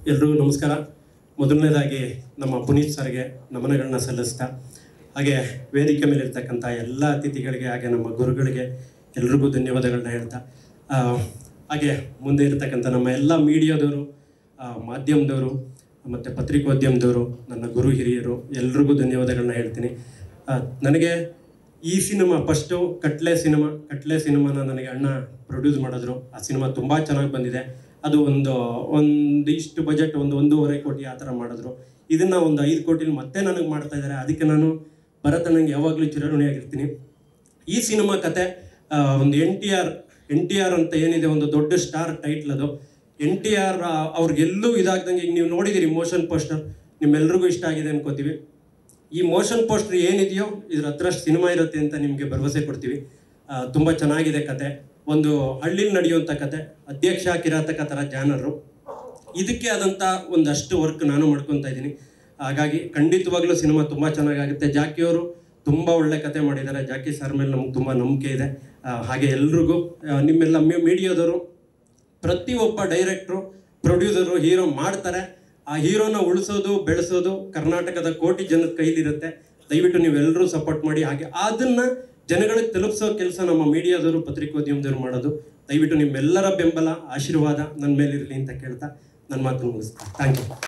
ಎಲ್ರಿಗೂ ನಮಸ್ಕಾರ ಮೊದಲನೇದಾಗಿ ನಮ್ಮ ಪುನೀತ್ ಸರ್ಗೆ ನಮನಗಳನ್ನ ಸಲ್ಲಿಸ್ತಾ ಹಾಗೆ ವೇದಿಕೆ ಮೇಲೆ ಇರ್ತಕ್ಕಂಥ ಎಲ್ಲ ಅತಿಥಿಗಳಿಗೆ ಹಾಗೆ ನಮ್ಮ ಗುರುಗಳಿಗೆ ಎಲ್ರಿಗೂ ಧನ್ಯವಾದಗಳನ್ನ ಹೇಳ್ತಾ ಆ, ಹಾಗೆ ಮುಂದೆ ಇರ್ತಕ್ಕಂಥ ನಮ್ಮ ಎಲ್ಲ ಮೀಡಿಯಾದವರು ಮಾಧ್ಯಮದವರು ಮತ್ತು ಪತ್ರಿಕೋದ್ಯಮದವರು ನನ್ನ ಗುರು ಹಿರಿಯರು ಎಲ್ರಿಗೂ ಧನ್ಯವಾದಗಳನ್ನ ಹೇಳ್ತೀನಿ ಆ, ನನಗೆ ಈ ಸಿನಿಮಾ ಫಸ್ಟು ಕಟ್ಲೆ ಸಿನಿಮಾ ಕಟ್ಲೆ ಸಿನಿಮಾನ ನನಗೆ ಅಣ್ಣ ಪ್ರೊಡ್ಯೂಸ್ ಮಾಡಿದ್ರು ಆ ಸಿನಿಮಾ ತುಂಬ ಚೆನ್ನಾಗಿ ಬಂದಿದೆ ಅದು ಒಂದು ಒಂದು ಇಷ್ಟು ಬಜೆಟ್ ಒಂದು ಒಂದೂವರೆ ಕೋಟಿ ಆ ಥರ ಮಾಡಿದ್ರು ಇದನ್ನು ಒಂದು ಐದು ಕೋಟಿಲಿ ಮತ್ತೆ ನನಗೆ ಮಾಡ್ತಾ ಇದ್ದಾರೆ ಅದಕ್ಕೆ ನಾನು ಭರತ ನನಗೆ ಯಾವಾಗಲೂ ಚಿರಋಣಿಯಾಗಿರ್ತೀನಿ ಈ ಸಿನಿಮಾ ಕತೆ ಆ, ಒಂದು N T R N T R ಅಂತ ಏನಿದೆ ಒಂದು ದೊಡ್ಡ ಸ್ಟಾರ್ ಟೈಟ್ಲ್ ಅದು ಎನ್ ಟಿ ಆರ್ ಅವ್ರಿಗೆಲ್ಲೂ ಇದಾಗ್ದಂಗೆ ಈಗ ನೀವು ನೋಡಿದಿರಿ ಮೋಷನ್ ಪೋಸ್ಟರ್ ನಿಮ್ಮೆಲ್ರಿಗೂ ಇಷ್ಟ ಆಗಿದೆ ಅನ್ಕೋತೀವಿ ಈ ಮೋಷನ್ ಪೋಸ್ಟರ್ ಏನಿದೆಯೋ ಇದ್ರ ಹತ್ರ ಸಿನಿಮಾ ಇರುತ್ತೆ ಅಂತ ನಿಮಗೆ ಭರವಸೆ ಕೊಡ್ತೀವಿ ಆ, ತುಂಬ ಚೆನ್ನಾಗಿದೆ ಕತೆ ಒಂದು ಹಳ್ಳಿಲಿ ನಡೆಯುವಂಥ ಕತೆ ಅಧ್ಯಕ್ಷ ಕಿರಾತಕ ಥರ ಜಾನರು ಇದಕ್ಕೆ ಆದಂಥ ಒಂದಷ್ಟು ವರ್ಕ್ ನಾನು ಮಾಡ್ಕೊತಾ ಇದ್ದೀನಿ ಹಾಗಾಗಿ ಖಂಡಿತವಾಗ್ಲೂ ಸಿನಿಮಾ ತುಂಬ ಚೆನ್ನಾಗಾಗುತ್ತೆ ಜಾಕಿಯವರು ತುಂಬ ಒಳ್ಳೆ ಕತೆ ಮಾಡಿದ್ದಾರೆ ಜಾಕಿ ಸರ್ ಮೇಲೆ ನಮ್ಗೆ ತುಂಬ ನಂಬಿಕೆ ಇದೆ ಆ, ಹಾಗೆ ಎಲ್ರಿಗೂ ಆ, ನಿಮ್ಮೆಲ್ಲ ಮೀಡಿಯಾದವರು ಪ್ರತಿಯೊಬ್ಬ ಡೈರೆಕ್ಟ್ರು ಪ್ರೊಡ್ಯೂಸರು ಹೀರೋ ಮಾಡ್ತಾರೆ ಆ ಹೀರೋನ ಉಳಿಸೋದು ಬೆಳೆಸೋದು ಕರ್ನಾಟಕದ ಕೋಟಿ ಜನದ ಕೈಲಿರುತ್ತೆ ದಯವಿಟ್ಟು ನೀವೆಲ್ಲರೂ ಸಪೋರ್ಟ್ ಮಾಡಿ ಹಾಗೆ ಅದನ್ನ ಜನಗಳಿಗೆ ತಲುಪಿಸೋ ಕೆಲಸ ನಮ್ಮ ಮೀಡಿಯಾದವರು ಪತ್ರಿಕೋದ್ಯಮದವರು ಮಾಡೋದು ದಯವಿಟ್ಟು ನಿಮ್ಮೆಲ್ಲರ ಬೆಂಬಲ ಆಶೀರ್ವಾದ ನನ್ನ ಮೇಲಿರಲಿ ಅಂತ ಕೇಳ್ತಾ ನನ್ನ ಮಾತನ್ನು ಮುಗಿಸ್ತಾ ಥ್ಯಾಂಕ್ ಯು